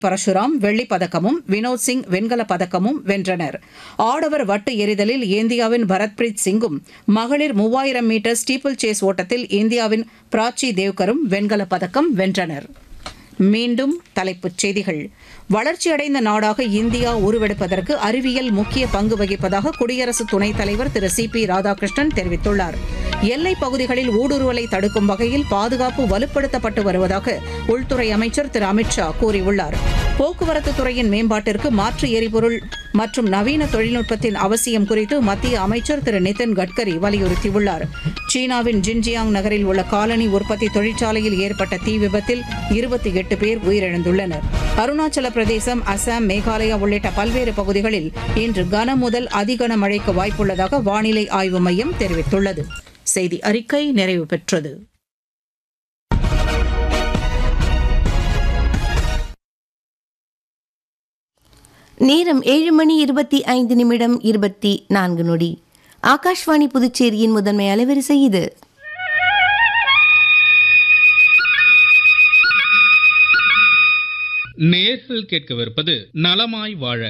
பரசுராம் வெள்ளிப் பதக்கமும் வினோத் சிங் வெண்கலப் பதக்கமும் வென்றனர் ஆடவர் வட்டு எறிதலில் இந்தியாவின் பரத்பிரீத் சிங்கும் மகளிர் மூவாயிரம் மீட்டர் ஸ்டீப்பிள் சேஸ் ஓட்டத்தில் இந்தியாவின் பிராச்சி தேவ்கரும் வெண்கலப் பதக்கம் வென்றனர் மீண்டும் தலைப்புச் செய்திகள் வளர்ச்சியடைந்த நாடாக இந்தியா உருவெடுப்பதற்கு அறிவியல் முக்கிய பங்கு வகிப்பதாக குடியரசு துணைத் தலைவர் திரு சி பி ராதாகிருஷ்ணன் தெரிவித்துள்ளார் எல்லைப் பகுதிகளில் ஊடுருவலை தடுக்கும் வகையில் பாதுகாப்பு வலுப்படுத்தப்பட்டு வருவதாக உள்துறை அமைச்சர் திரு அமித் ஷா கூறியுள்ளார் போக்குவரத்து துறையின் மேம்பாட்டிற்கு மாற்று எரிபொருள் மற்றும் நவீன தொழில்நுட்பத்தின் அவசியம் குறித்து மத்திய அமைச்சர் திரு நிதின் கட்கரி வலியுறுத்தியுள்ளார் சீனாவின் ஜின்ஜியாங் நகரில் உள்ள காலனி உற்பத்தி தொழிற்சாலையில் ஏற்பட்ட தீ விபத்தில் இருபத்தி எட்டு பேர் உயிரிழந்துள்ளனர் அருணாச்சல பிரதேசம் அசாம் மேகாலயா உள்ளிட்ட பல்வேறு பகுதிகளில் இன்று கனமுதல் அதிகன மழைக்கு வாய்ப்புள்ளதாக வானிலை ஆய்வு மையம் தெரிவித்துள்ளது செய்தி அறிக்கை நிறைவு பெற்றது நேரம் ஏழு மணி இருபத்தி ஐந்து நிமிடம் இருபத்தி நான்கு நொடி ஆகாஷ்வாணி புதுச்சேரியின் முதன்மை அலைவரிசை இது நேர்கள் கேட்கவிருப்பது நலமாய் வாழ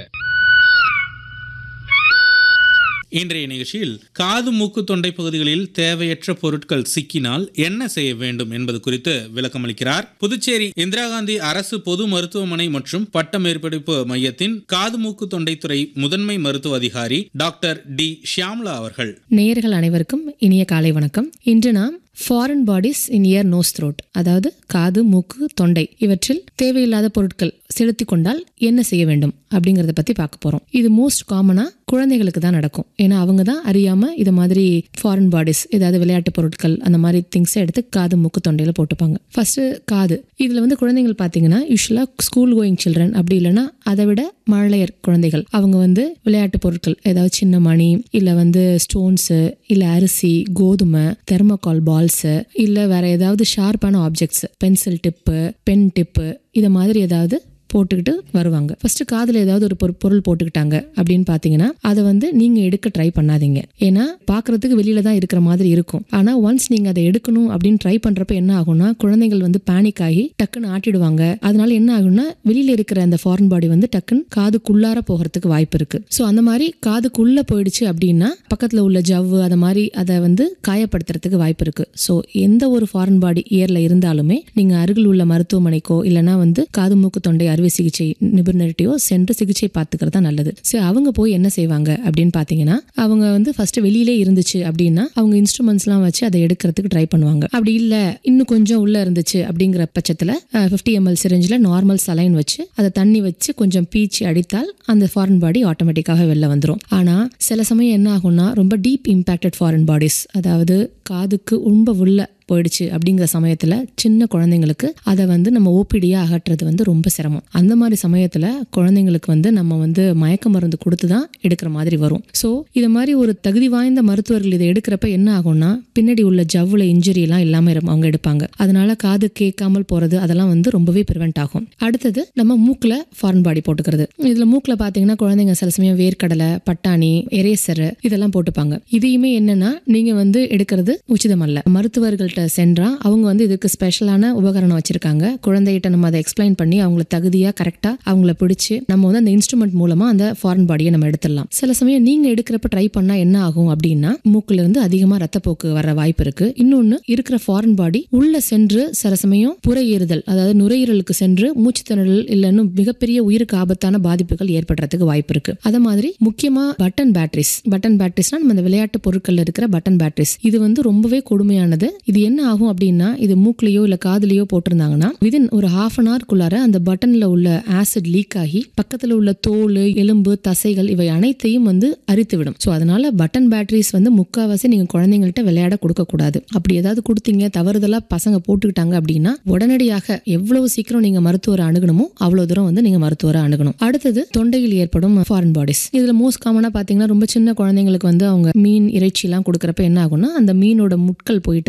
இன்றைய நிகழ்ச்சியில் காது மூக்கு தொண்டை பகுதிகளில் தேவையற்ற பொருட்கள் சிக்கினால் என்ன செய்ய வேண்டும் என்பது குறித்து விளக்கமளிக்கிறார் புதுச்சேரி இந்திரா காந்தி அரசு பொது மருத்துவமனை மற்றும் பட்ட மேற்படிப்பு மையத்தின் காது மூக்கு தொண்டைத்துறை முதன்மை மருத்துவ அதிகாரி டாக்டர் டி ஷியாம்லா அவர்கள் நேயர்கள் அனைவருக்கும் இனிய காலை வணக்கம் இன்று நாம் foreign bodies in ear nose throat அதாவது காது மூக்கு தொண்டை இவற்றில் தேவையில்லாத பொருட்கள் செலுத்தி கொண்டால் என்ன செய்ய வேண்டும் அப்படிங்கறத பத்தி பார்க்க போறோம் இது மோஸ்ட் காமனா குழந்தைகளுக்கு தான் நடக்கும் ஏன்னா அவங்க தான் அறியாம இது மாதிரி ஃபாரின் பாடிஸ் ஏதாவது விளையாட்டு பொருட்கள் அந்த மாதிரி திங்ஸ் எடுத்து காது மூக்கு தொண்டையில போட்டுப்பாங்க ஃபர்ஸ்ட் காது இதுல வந்து குழந்தைகள் பாத்தீங்கன்னா யூஸ்வலா ஸ்கூல் கோயிங் சில்ட்ரன் அப்படி இல்லைன்னா அதை விட மழலையர் குழந்தைகள் அவங்க வந்து விளையாட்டு பொருட்கள் ஏதாவது சின்ன மணி இல்ல வந்து ஸ்டோன்ஸ் இல்ல அரிசி கோதுமை தெர்மோகால் பால்ஸ் இல்ல வேற ஏதாவது ஷார்ப்பான objects pencil tip pen tip இதை மாதிரி ஏதாவது போட்டுக்கிட்டு வருவாங்க ஃபர்ஸ்ட் காதுல ஏதாவது ஒரு பொரு- பொருள் போட்டுக்கிட்டாங்க அப்படின்னு பாத்தீங்கன்னா அதை வந்து நீங்க எடுக்க ட்ரை பண்ணாதீங்க ஏன்னா பாக்குறதுக்கு வெளியில தான் இருக்கிற மாதிரி இருக்கும் ஆனா ஒன்ஸ் நீங்க அதை எடுக்கணும் அப்படின்னு ட்ரை பண்றப்ப என்ன ஆகும்னா குழந்தைகள் வந்து பேனிக் ஆகி டக்குன்னு ஆட்டிடுவாங்க அதனால என்ன ஆகும்னா வெளியில இருக்கிற அந்த ஃபாரின் பாடி வந்து டக்குன்னு காதுக்குள்ளார போகிறதுக்கு வாய்ப்பு இருக்கு ஸோ அந்த மாதிரி காதுக்குள்ள போயிடுச்சு அப்படின்னா பக்கத்துல உள்ள ஜவ்வு அதை மாதிரி அதை வந்து காயப்படுத்துறதுக்கு வாய்ப்பு இருக்கு ஸோ எந்த ஒரு ஃபாரின் பாடி இயர்ல இருந்தாலுமே நீங்க அருகில் உள்ள மருத்துவமனைக்கோ இல்லைன்னா வந்து காது மூக்கு தொண்டை அறுவை சிகிச்சை நிபுணர்கிட்டயோ சென்று சிகிச்சை பார்த்துக்கிறது தான் நல்லது ஸோ அவங்க போய் என்ன செய்வாங்க அப்படின்னு பார்த்தீங்கன்னா அவங்க வந்து ஃபர்ஸ்ட் வெளியிலே இருந்துச்சு அப்படின்னா அவங்க இன்ஸ்ட்ருமெண்ட்ஸ்லாம் வச்சு அதை எடுக்கிறதுக்கு ட்ரை பண்ணுவாங்க அப்படி இல்ல இன்னும் கொஞ்சம் உள்ள இருந்துச்சு அப்படிங்கிற பட்சத்தில் ஃபிஃப்டி எம்எல் சிரிஞ்சில் நார்மல் சலைன் வச்சு அதை தண்ணி வச்சு கொஞ்சம் பீச்சு அடித்தால் அந்த ஃபாரின் பாடி ஆட்டோமேட்டிக்காக வெளில வந்துடும் ஆனா சில சமயம் என்ன ஆகும்னா ரொம்ப டீப் இம்பேக்டட் ஃபாரின் பாடிஸ் அதாவது காதுக்கு ரொம்ப உள்ள போயிடுச்சு அப்படிங்கிற சமயத்துல சின்ன குழந்தைங்களுக்கு அதை வந்து நம்ம ஓபிடியா அகற்றுறது வந்து ரொம்ப சிரமம் அந்த மாதிரி சமயத்துல குழந்தைங்களுக்கு வந்து நம்ம வந்து மயக்க மருந்து கொடுத்து தான் எடுக்கிற மாதிரி வரும் ஸோ இது மாதிரி ஒரு தகுதி வாய்ந்த மருத்துவர்கள் இதை எடுக்கிறப்ப என்ன ஆகும்னா பின்னாடி உள்ள ஜவ்வுல இன்ஜுரி எல்லாம் இல்லாம இரு- அவங்க எடுப்பாங்க அதனால காது கேட்காமல் போறது அதெல்லாம் வந்து ரொம்பவே ப்ரிவென்ட் ஆகும் அடுத்தது நம்ம மூக்குல ஃபாரின் பாடி போட்டுக்கிறது இதுல மூக்குல பாத்தீங்கன்னா குழந்தைங்க சில சமயம் வேர்க்கடலை பட்டாணி எரேசர் இதெல்லாம் போட்டுப்பாங்க இதையுமே என்னன்னா நீங்க வந்து எடுக்கிறது உச்சிதம் அல்ல மருத்துவர்கள்ட்ட சென்றா அவங்க வந்து இதுக்கு ஸ்பெஷலான உபகரணம் வச்சிருக்காங்க குழந்தைகிட்ட நம்ம அதை எக்ஸ்பிளைன் பண்ணி அவங்கள தகுதியா கரெக்டா அவங்கள பிடிச்சு நம்ம வந்து அந்த இன்ஸ்ட்ருமெண்ட் மூலமா அந்த ஃபாரின் பாடியை நம்ம எடுத்துடலாம் சில சமயம் நீங்க எடுக்கிறப்ப ட்ரை பண்ணா என்ன ஆகும் அப்படின்னா மூக்குல இருந்து அதிகமா ரத்தப்போக்கு வர வாய்ப்பு இருக்கு இன்னொன்னு இருக்கிற ஃபாரின் பாடி உள்ள சென்று சில சமயம் புறையேறுதல் அதாவது நுரையீரலுக்கு சென்று மூச்சு திணறல் இல்லைன்னு மிகப்பெரிய உயிருக்கு ஆபத்தான பாதிப்புகள் ஏற்படுறதுக்கு வாய்ப்பு இருக்கு அத மாதிரி முக்கியமா பட்டன் பேட்டரிஸ் பட்டன் பேட்டரிஸ்னா நம்ம இந்த விளையாட்டு பொருட்கள்ல இருக்கிற பட்டன் பேட்டரிஸ் இது வந்து ரொம்பவே கொடுமையானது இது என்ன ஆகும் அப்படின்னா இது மூக்குலயோ இல்ல காதுலயோ போட்டிருந்தாங்கன்னா விதின் ஒரு ஹாஃப் அன் ஹவர்க்குள்ளார அந்த பட்டன்ல உள்ள ஆசிட் லீக் ஆகி பக்கத்துல உள்ள தோல் எலும்பு தசைகள் இவை அனைத்தையும் வந்து அரித்து விடும் ஸோ அதனால பட்டன் பேட்டரிஸ் வந்து முக்காவாசி நீங்க குழந்தைங்கள்ட்ட விளையாட கொடுக்க கூடாது அப்படி ஏதாவது கொடுத்தீங்க தவறுதலா பசங்க போட்டுக்கிட்டாங்க அப்படின்னா உடனடியாக எவ்வளவு சீக்கிரம் நீங்க மருத்துவரை அணுகணுமோ அவ்வளவு தூரம் வந்து நீங்க மருத்துவரை அணுகணும் அடுத்தது தொண்டையில் ஏற்படும் ஃபாரின் பாடிஸ் இதுல மோஸ்ட் காமனா பாத்தீங்கன்னா ரொம்ப சின்ன குழந்தைங்களுக்கு வந்து அவங்க மீன் இறைச்சி எல்லாம் கொடுக்கறப்ப என்ன ஆகும்னா அந்த மீனோட முட்கள் போயிட்டு தொண்டையில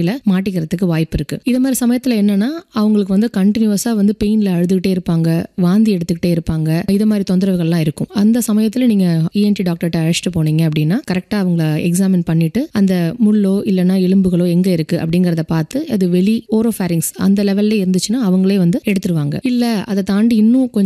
பிரச்சனையில மாட்டிக்கிறதுக்கு வாய்ப்பு இருக்கு இது மாதிரி சமயத்துல என்னன்னா அவங்களுக்கு வந்து கண்டினியூஸா வந்து பெயின்ல அழுதுகிட்டே இருப்பாங்க வாந்தி எடுத்துக்கிட்டே இருப்பாங்க இது மாதிரி தொந்தரவுகள்லாம் இருக்கும் அந்த சமயத்துல நீங்க இஎன்டி டாக்டர்கிட்ட அழைச்சிட்டு போனீங்க அப்படின்னா கரெக்டா அவங்கள எக்ஸாமின் பண்ணிட்டு அந்த முள்ளோ இல்லைன்னா எலும்புகளோ எங்க இருக்கு அப்படிங்கறத பார்த்து அது வெளி ஓரோஃபேரிங்ஸ் அந்த லெவல்ல இருந்துச்சுன்னா அவங்களே வந்து எடுத்துருவாங்க இல்ல அதை தாண்டி இன்னும் கொஞ்சம்